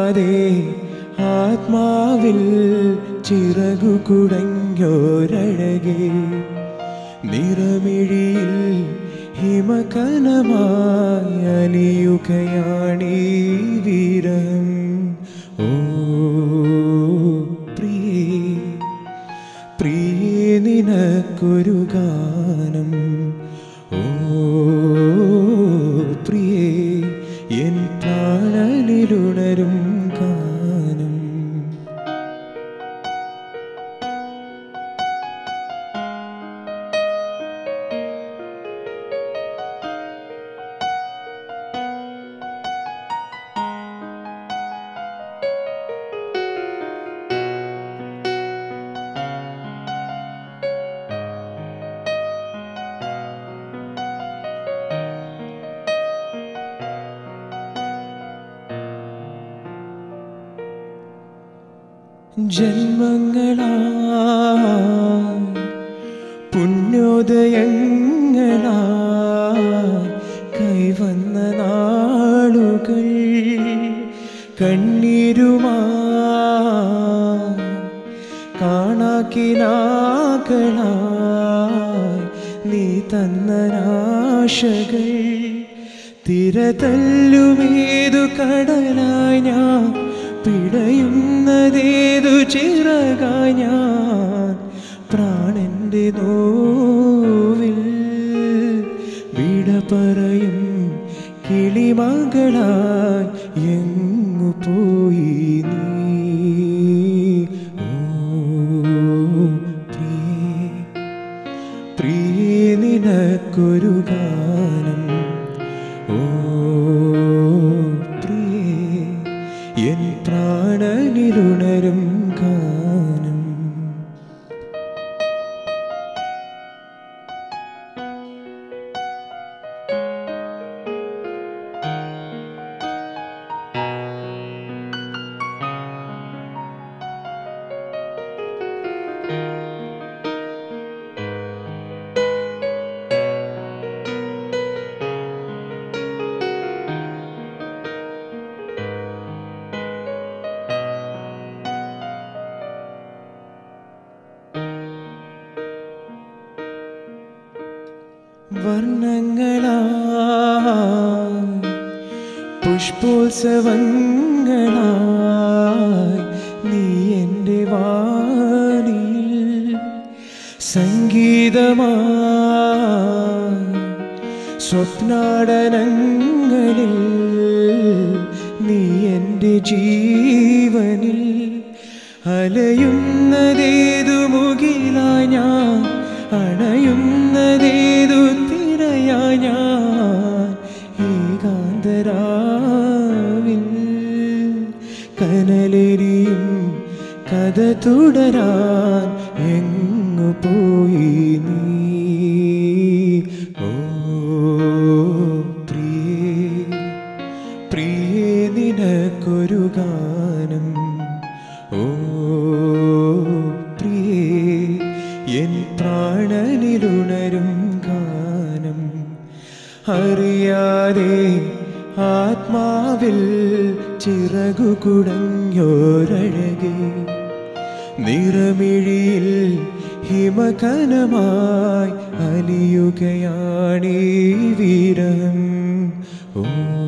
അറിയാതെ ആത്മാവിൽ ചിറകു കുടഞ്ഞോരഴകെ നിറമിഴിയിൽ ഹിമകനമായി അലിയുകയാണീ വീരം ഓ പ്രിയേ പ്രിയേ നിനക്കൊരു ഗാനം ഓ പ്രിയേ എൻ പ്രാണനിലുണരും ഗാനം ജന്മങ്ങളാ പുണ്യോദയങ്ങളാ കൈവന്ന നാളുകൾ കണ്ണീരുമാ കാണാക്കിനാക്കളായി നീ തന്ന നാശകൾ തിരതല്ലുമേതു കടലായി ഞാൻ പിടയുന്നതേതു ചിറകായി ഞാൻ പ്രാണന്റെ നോവിൽ വിട പറയും കിളിമകളായി എങ്ങു പോയി നീ ഓ പ്രിയേ പ്രിയേ നിനക്കൊരു ഗാനം ഓ പ്രിയേ എൻ പ്രാണനിലുണരും ഗാനം വർണ്ണങ്ങളാ പുഷ്പോത്സവങ്ങളായി നീ എൻ്റെ വാണിൽ സംഗീതമാ സ്വപ്നാടനങ്ങളിൽ നീ എൻ്റെ ജീവനിൽ അലയുന്നതേതു മുകിലായി ഞാൻ അണയുന്നതേതു തിരയായി ഞാൻ ഏകാന്തരാവിൽ കനലെരിയും കഥ തുടരാൻ എങ്ങു പോയി നീ ഓ പ്രിയേ പ്രിയേ നിനക്കൊരു ഗാനം ഓ പ്രിയേ എൻ പ്രാണനിലുണരും ഗാനം അറിയാതെ ആത്മാവിൽ ചിറകു കുടഞ്ഞോരഴകെ നിറമിഴിയിൽ ഹിമകനമായി അലിയുകയാണീ വീരം ഓ